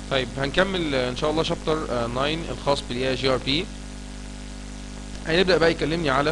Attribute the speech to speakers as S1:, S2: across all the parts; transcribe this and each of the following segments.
S1: طيب هنكمل آه، ان شاء الله شابتر 9 الخاص بالاي جي ار بي هنبدا بقى يكلمني على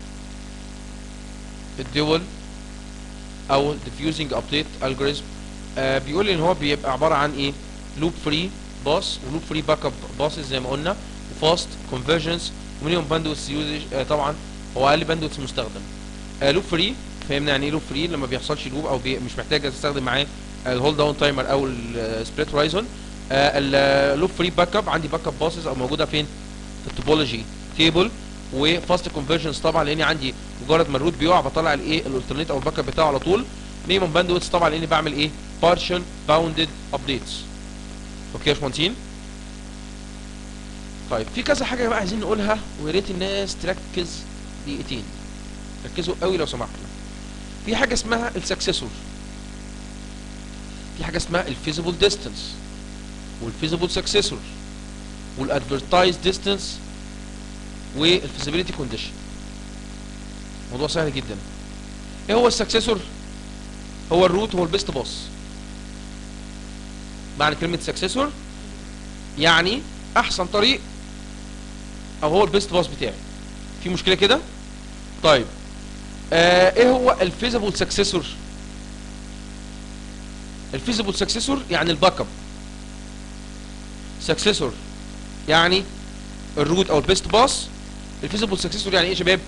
S1: الدول او diffusing update algorithm آه بيقول لي ان هو بيبقى عباره عن ايه لوب فري باس ولوب فري باك اب باسز زي ما قلنا وفاست كونفرجنس ومينيمم باندويث يوزج آه طبعا هو اقل باندويث مستخدم آه لوب فري فهمنا يعني ايه لوب فري لما بيحصلش لوب او بي مش محتاج تستخدم معاه الهولد داون تايمر او السبليت هورايزون اللوب فري باك اب عندي باك اب باسز او موجوده فين في التوبولوجي تيبل وفاست كونفرجنس طبعا لاني عندي مجرد ما الروت بيقع بطلع الايه الالترنيت او الباك اب بتاعه على طول مينيمم باندويث طبعا لاني بعمل ايه partial bounded updates اوكي يا باشمهندسين طيب في كذا حاجه بقى عايزين نقولها ويا ريت الناس تركز دقيقتين ركزوا قوي لو سمحتوا في حاجه اسمها السكسيسور في حاجه اسمها الفيزيبل ديستانس والفيزيبل سكسيسور والادفرتايز ديستانس والفيزيبيليتي كونديشن موضوع سهل جدا ايه هو السكسيسور هو الروت هو البيست باص معنى كلمة سكسيسور يعني احسن طريق او هو البيست باص بتاعي في مشكلة كده طيب آه ايه هو الفيزيبل سكسيسور الفيزيبل سكسيسور يعني الباك اب سكسيسور يعني الروت او البيست باص الفيزيبل سكسيسور يعني ايه يا شباب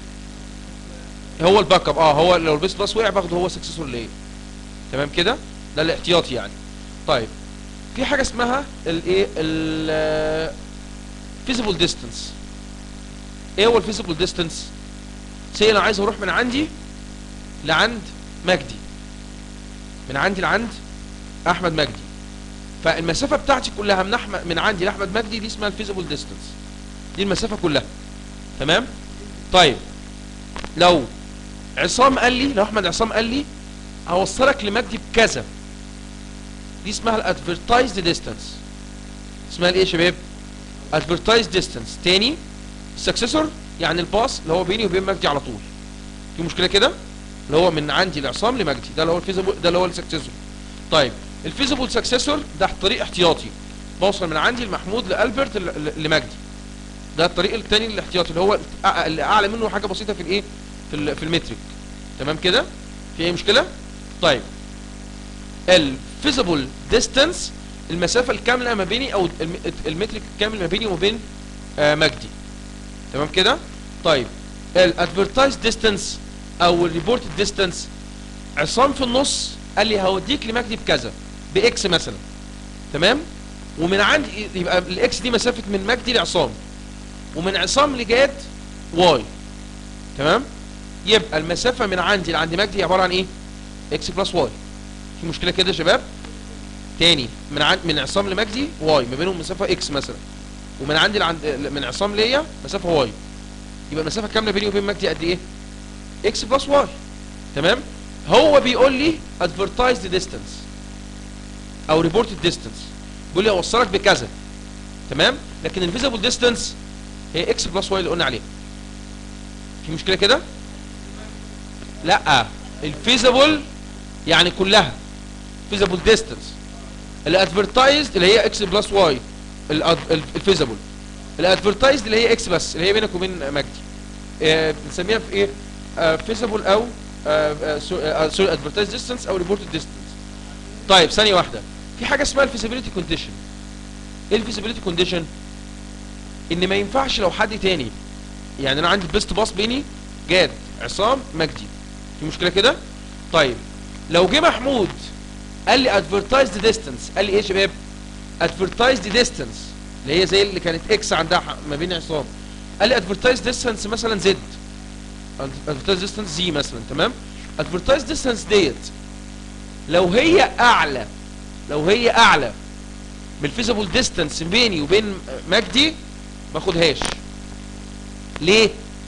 S1: هو الباك اب اه هو لو البيست باص وقع باخده هو سكسيسور ليه تمام كده ده الاحتياطي يعني طيب في حاجه اسمها الايه ال فيزيبل ديستانس ايه هو الفيزيبل ديستانس سي انا عايز اروح من عندي لعند مجدي من عندي لعند احمد مجدي فالمسافه بتاعتي كلها من احمد من عندي لاحمد مجدي دي اسمها الفيزيبل ديستانس دي المسافه كلها تمام طيب لو عصام قال لي لو احمد عصام قال لي هوصلك لمجدي بكذا دي اسمها الادفرتايزد ديستانس اسمها الايه يا شباب ادفرتايزد ديستانس تاني السكسسور يعني الباص اللي هو بيني وبين مجدي على طول في مشكله كده اللي هو من عندي لعصام لمجدي ده اللي هو الفيزيبل ده اللي هو السكسسور طيب الفيزيبل سكسسور ده طريق احتياطي بوصل من عندي لمحمود لالبرت ل- ل- لمجدي ده الطريق الثاني الاحتياطي اللي هو الأع- اللي اعلى منه حاجه بسيطه في الايه في ال- في المترك تمام كده في اي مشكله طيب الفيزيبل ديستانس المسافه الكامله ما بيني او الم- المترك الكامل ما بيني وما بين آه مجدي تمام كده طيب الادفرتايز ديستانس او الريبورت ديستانس عصام في النص قال لي هوديك لمجدي بكذا باكس مثلا تمام ومن عندي يبقى الاكس دي مسافه من مجدي لعصام ومن عصام لجاد واي تمام يبقى المسافه من عندي لعند مجدي عباره عن ايه اكس بلس واي في مشكله كده يا شباب تاني من عند من عصام لمجدي واي ما بينهم مسافه اكس مثلا ومن عندي لعند من عصام ليا مسافه واي يبقى المسافه الكامله بيني وبين مجدي قد ايه اكس بلس واي تمام هو بيقول لي advertised distance او reported distance بيقول لي اوصلك بكذا تمام لكن الفيزيبل ديستانس هي اكس بلس واي اللي قلنا عليها في مشكله كده لا الفيزيبل يعني كلها فيزيبل ديستانس الادفرتايزد اللي هي اكس بلس واي الفيزيبل الادفرتايزد اللي هي اكس بس اللي هي بينك وبين مجدي آه، بنسميها في ايه فيزيبل او سوري ادفرتايز ديستانس او ريبورتد ديستانس طيب ثانيه واحده في حاجه اسمها الفيزيبيليتي كونديشن ايه الفيزيبيليتي كونديشن ان ما ينفعش لو حد تاني يعني انا عندي البيست باص بيني جاد عصام مجدي في مشكله كده طيب لو جه محمود قال لي ادفرتايزد ديستانس قال لي ايه يا شباب ادفرتايزد ديستانس اللي هي زي اللي كانت اكس عندها ح- ما بين عصام قال لي ادفرتايزد ديستانس مثلا زد ادفرتايز ديستانس زي مثلا تمام ادفرتايز ديستانس ديت لو هي اعلى لو هي اعلى من الفيزيبل ديستانس بيني وبين مجدي ما اخدهاش ليه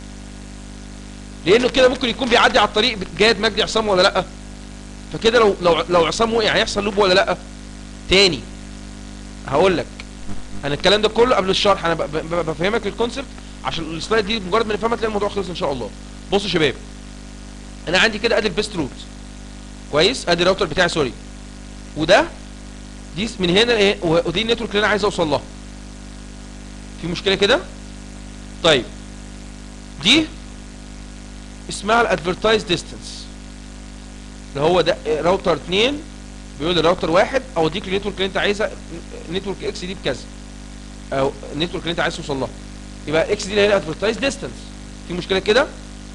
S1: لانه كده ممكن يكون بيعدي على الطريق جاد مجدي عصام ولا لا فكده لو لو لو عصام وقع هيحصل لوب ولا لا تاني هقول لك انا الكلام ده كله قبل الشرح انا ب- ب- بفهمك الكونسبت عشان السلايد دي مجرد ما نفهمها تلاقي الموضوع خلص ان شاء الله بصوا يا شباب انا عندي كده ادي البيست روت كويس ادي الراوتر بتاعي سوري وده دي من هنا ايه و- ودي النتورك اللي انا عايز اوصل لها في مشكله كده طيب دي اسمها الادفرتايز ديستانس اللي هو ده راوتر 2 بيقول لراوتر واحد اوديك النتورك اللي انت عايزها نتورك اكس دي بكذا او النتورك اللي انت عايز توصل لها يبقى اكس دي اللي هي الادفرتايز ديستانس في مشكله كده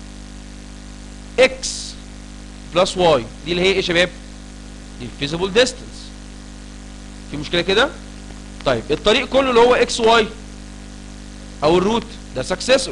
S1: اكس بلس واي دي اللي هي ايه يا شباب دي الفيزيبل ديستانس في مشكله كده طيب الطريق كله اللي هو اكس واي او الروت ده سكسيسور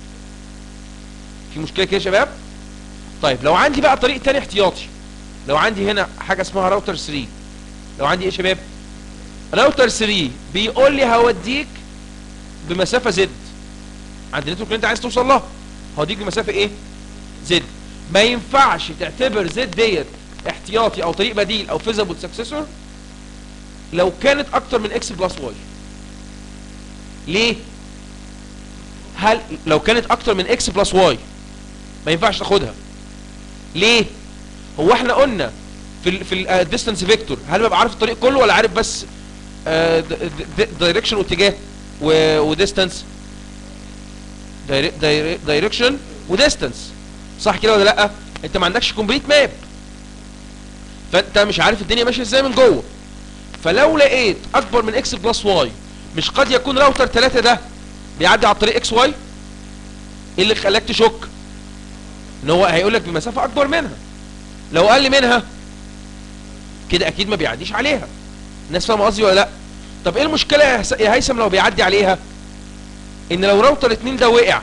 S1: في مشكله كده يا شباب طيب لو عندي بقى طريق تاني احتياطي لو عندي هنا حاجه اسمها راوتر 3 لو عندي ايه يا شباب راوتر 3 بيقول لي هوديك بمسافه زد عند النتورك اللي انت عايز توصل لها هوديك بمسافه ايه زد ما ينفعش تعتبر زد ديت احتياطي او طريق بديل او فيزابل سكسيسور لو كانت اكتر من اكس بلس واي ليه هل لو كانت اكتر من اكس بلس واي ما ينفعش تاخدها ليه هو احنا قلنا في ال في الديستانس فيكتور هل ببقى عارف الطريق كله ولا عارف بس دايركشن واتجاه وديستانس دايركشن وديستانس صح كده ولا لا انت ما عندكش كومبليت ماب فانت مش عارف الدنيا ماشيه ازاي من جوه فلو لقيت اكبر من اكس بلس واي مش قد يكون راوتر 3 ده بيعدي على طريق اكس واي ايه اللي خلاك تشك ان هو هيقول لك بمسافه اكبر منها لو اقل منها كده اكيد ما بيعديش عليها الناس فاهمه قصدي ولا لا طب ايه المشكله يا هس- يا هيثم لو بيعدي عليها ان لو راوتر 2 ده وقع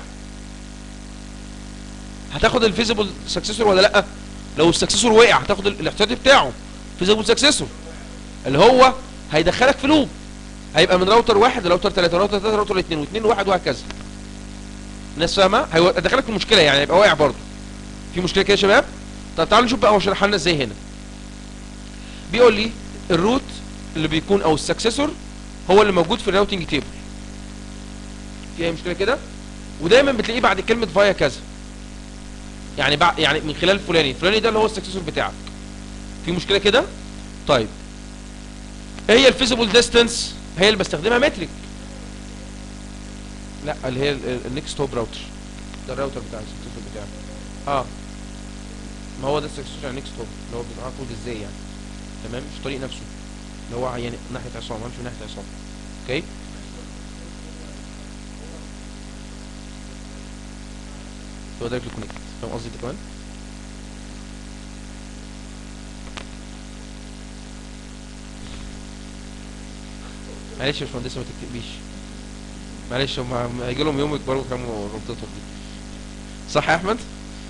S1: هتاخد الفيزيبل سكسسور ولا لا لو السكسسور وقع هتاخد ال- الاحتياطي بتاعه فيزيبل سكسسور اللي هو هيدخلك في لوب هيبقى من راوتر واحد لراوتر ثلاثة راوتر ثلاثة راوتر اثنين واثنين وواحد وهكذا الناس فاهمه هيدخلك في مشكله يعني هيبقى واقع برضه في مشكله كده يا شباب طب تعالوا نشوف بقى هو شرح لنا ازاي هنا بيقول لي الروت اللي بيكون او السكسسور هو اللي موجود في الراوتنج تيبل في اي مشكله كده ودايما بتلاقيه بعد كلمه فايا كذا يعني بع... يعني من خلال فلاني فلاني ده اللي هو السكسسور بتاعك في مشكله كده طيب ايه هي الفيزيبل ديستانس هي اللي بستخدمها مترك لا اللي هي النكست هوب راوتر ده الراوتر بتاع السكسسور بتاعك اه ما هو ده السكسسور يعني نكست هوب اللي هو بيتعرض ازاي يعني تمام في الطريق نفسه اللي هو يعني ناحيه عصام همشي ناحيه عصام اوكي هو ده الكونكت فاهم قصدي انت كمان معلش يا باشمهندس ما تكتبيش معلش هم هيجي لهم يوم يكبروا ويفهموا غلطتهم دي صح يا احمد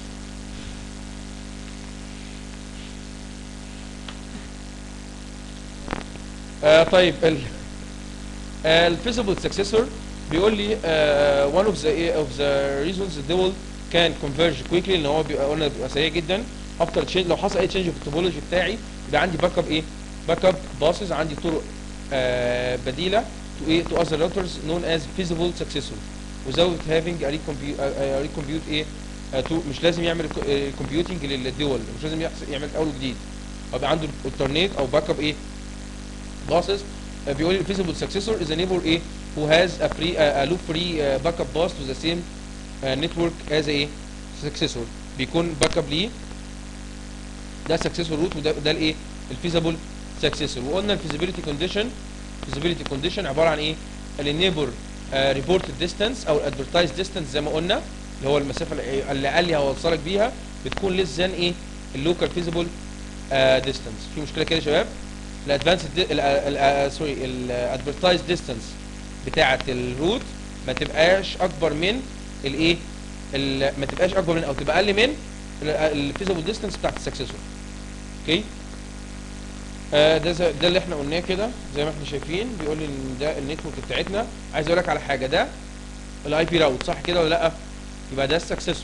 S1: آه طيب ال الفيزيبل سكسسور بيقول لي uh, one of the of the reasons the dual can converge quickly ان هو بيبقى قلنا بيبقى سريع جدا after change لو حصل اي change في التوبولوجي بتاعي يبقى عندي باك اب ايه باك اب باسز عندي طرق آه بديله to ايه to other routers known as feasible successor without having a recompute a recompute ايه آه to مش لازم يعمل كومبيوتنج للدول مش لازم يحصل يعمل اول وجديد هو بيبقى عنده alternate او باك اب ايه bosses uh, بيقول لي feasible successor is a neighbor A who has a free uh, a loop free uh, backup bus to the same uh, network as a successor بيكون باك اب ليه ده successor root وده ده الايه الفيزابل successor وقلنا الفيزابيلتي كونديشن feasibility condition عباره عن ايه النيبر ريبورتد ديستانس او الادفرتايز ديستانس زي ما قلنا اللي هو المسافه اللي اللي قال لي هوصلك بيها بتكون ليس ذان ايه اللوكال فيزيبل ديستانس في مشكله كده يا شباب الادفانس سوري الادفرتايز ديستانس بتاعه الروت ما تبقاش اكبر من الايه ال- ما تبقاش اكبر من او تبقى اقل من الفيزيبل ديستانس بتاعه السكسسور اوكي آه ده زي- ده اللي احنا قلناه كده زي ما احنا شايفين بيقول لي ان ده النتورك بتاعتنا عايز اقول لك على حاجه ده الاي بي راوت صح كده ولا لا يبقى ده السكسسور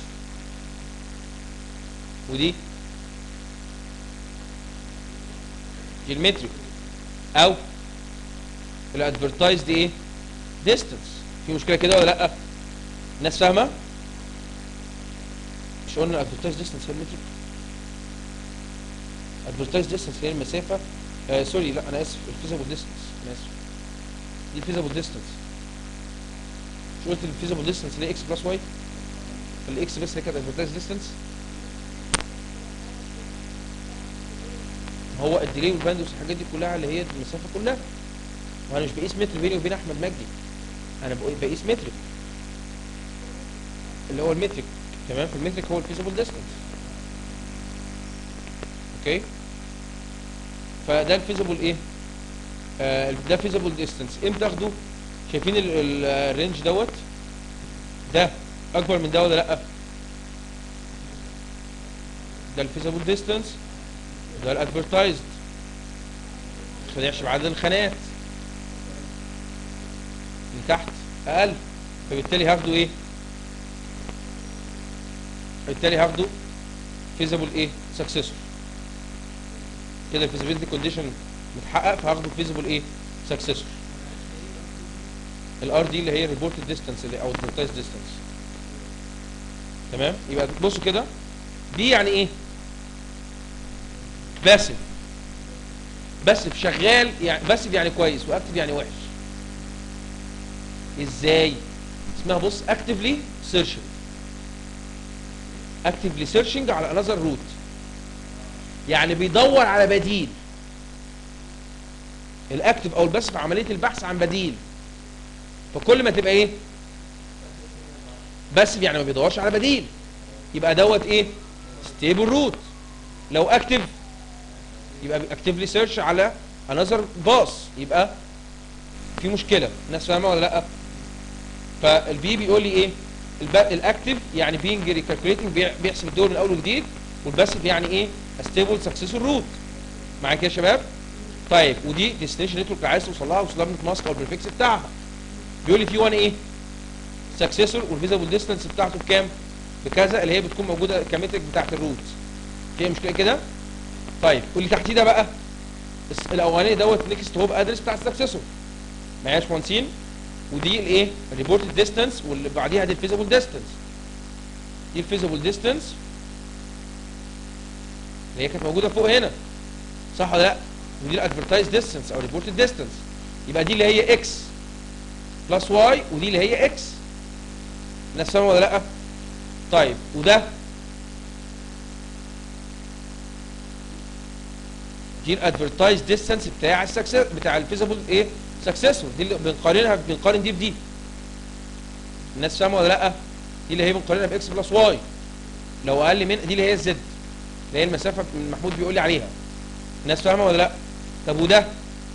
S1: ودي دي المترك او الادفرتايزد ايه ديستانس في مشكله كده ولا لا الناس فاهمه مش قلنا الادفرتايز ديستانس هي المترك ادفرتايز ديستانس هي المسافه آه سوري لا انا اسف الفيزابل ديستنس انا اسف دي الفيزابل ديستنس مش قلت الفيزابل ديستنس اللي هي اكس بلس واي الاكس بس هي كانت ادفرتايز ديستنس هو الديلي والباندوس الحاجات دي كلها اللي هي المسافه كلها وانا مش بقيس متر بيني وبين احمد مجدي انا بقي- بقيس متر اللي هو المترك تمام في المترك هو الفيزابل ديستنس اوكي فده الفيزابل ايه آه ده فيزابل ديستنس امتى اخده شايفين ال- ال- الرينج دوت ده اكبر من ده ولا لا ده الفيزابل ديستنس ده الادفرتايزد خدعش بعدد الخانات اللي تحت اقل فبالتالي هاخده ايه بالتالي هاخده فيزابل ايه سكسسور كده الفيزابيلتي كونديشن متحقق فهاخده فيزابل ايه سكسسور الار دي اللي هي ريبورتد ديستانس اللي او الادفرتايز ديستانس تمام يبقى بصوا كده دي يعني ايه باسف باسف شغال يعني باسف يعني كويس واكتف يعني وحش ازاي اسمها بص اكتفلي سيرشنج اكتفلي سيرشنج على انذر روت يعني بيدور على بديل الاكتف او الباسف في عمليه البحث عن بديل فكل ما تبقى ايه باسف يعني ما بيدورش على بديل يبقى دوت ايه ستيبل روت لو اكتف يبقى اكتفلي سيرش على انذر باص يبقى في مشكله الناس فاهمه ولا لا فالبي بيقول لي ايه الب- الاكتف يعني بينج ريكالكوليتنج بيحسب الدور من اول وجديد والباسف يعني ايه ستيبل سكسسور روت معاك يا شباب طيب ودي ديستنيشن نتورك اللي عايز توصل لها وصل لها من ماسك او البريفكس بتاعها بيقول لي في 1 ايه سكسسور والفيزابل ديستانس بتاعته بكام بكذا اللي هي بتكون موجوده كمترك بتاعت الروت في مشكله كده طيب واللي تحتيه ده بقى الس- الاولاني دوت نيكست هوب ادرس بتاع السكسسور معايا يا باشمهندسين ودي الايه الريبورتد ديستانس واللي بعديها دي الفيزابل ديستانس دي الفيزابل ديستانس اللي هي كانت موجوده فوق هنا صح ولا لا ودي الادفرتايز ديستانس او ريبورتد ديستانس يبقى دي اللي هي اكس بلس واي ودي اللي هي اكس الناس فاهمه ولا لا طيب وده دي الادفرتايز ديستانس بتاع السكسس بتاع الفيزابل ايه سكسسور دي اللي بنقارنها بنقارن دي بدي الناس فاهمه ولا لا دي اللي هي بنقارنها باكس بلس واي لو اقل من دي اللي هي الزد اللي هي المسافه من محمود بيقول لي عليها الناس فاهمه ولا لا طب وده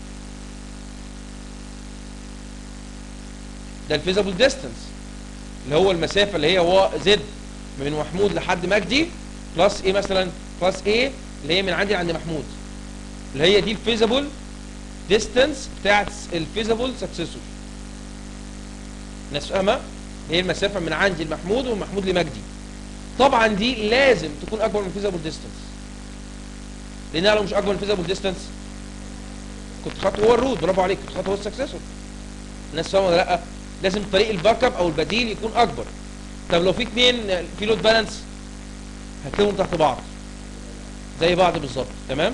S1: ده الفيزابل ديستانس اللي هو المسافه اللي هي هو زد من محمود لحد مجدي بلس ايه مثلا بلس ايه اللي هي من عندي عند محمود اللي هي دي الفيزابل ديستانس بتاعت الفيزابل سكسسور الناس فاهمه هي المسافه من عندي لمحمود ومن محمود لمجدي طبعا دي لازم تكون اكبر من فيزابل ديستانس لانها لو مش اكبر من فيزابل ديستانس كنت خدت هو الروت برافو عليك كنت خدت هو السكسسور الناس فاهمه ولا لا لازم طريق الباك اب او البديل يكون اكبر طب لو في اثنين في لود بالانس هتلاقيهم تحت بعض زي بعض بالظبط تمام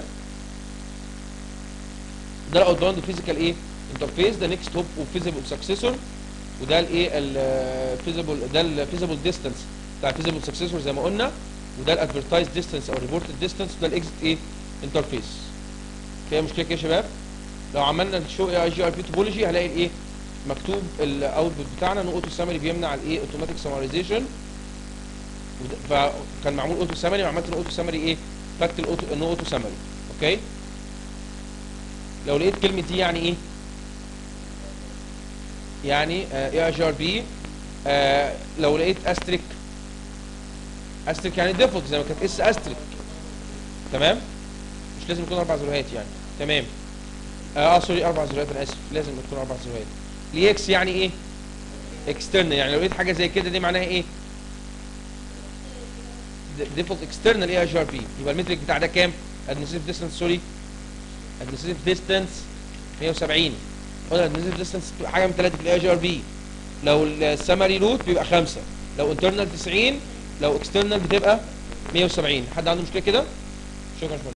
S1: ده الاوت باوند فيزيكال ايه انترفيس ده نيكست هوب وفيزيبل سكسسور وده الايه الفيزيبل ده الفيزيبل ديستانس بتاع الفيزيبل سكسسور زي ما قلنا وده الادفرتايز ديستانس او ريبورتد ديستانس وده الاكزيت ايه انترفيس فيها مشكله كده يا شباب لو عملنا الشو اي جي ار بي توبولوجي هلاقي الايه مكتوب الاوتبوت بتاعنا ان اوتو سامري بيمنع الايه اوتوماتيك سمرايزيشن فكان معمول اوتو سامري وعملت اوتو سامري ايه فكت الاوتو ان اوتو سامري اوكي لو لقيت كلمه دي يعني ايه يعني اي جي ار بي لو لقيت استريك استريك يعني ديفولت زي ما كانت اس استريك تمام مش لازم يكون اربع زروهات يعني تمام اه, آه سوري اربع زروهات انا اسف لازم تكون اربع زروهات الاكس يعني ايه اكسترنال يعني لو لقيت حاجه زي كده دي معناها ايه ديفولت اكسترنال اي جي ار بي يبقى المترك بتاع ده كام ادمنستريتيف ديستانس سوري ادمنستريتيف ديستانس 170 قلنا ادمنستريتيف ديستانس حاجه من ثلاثه في الاي جي ار بي لو السمري روت بيبقى 5 لو انترنال 90 لو اكسترنال بتبقى 170 حد عنده مشكله كده شكرا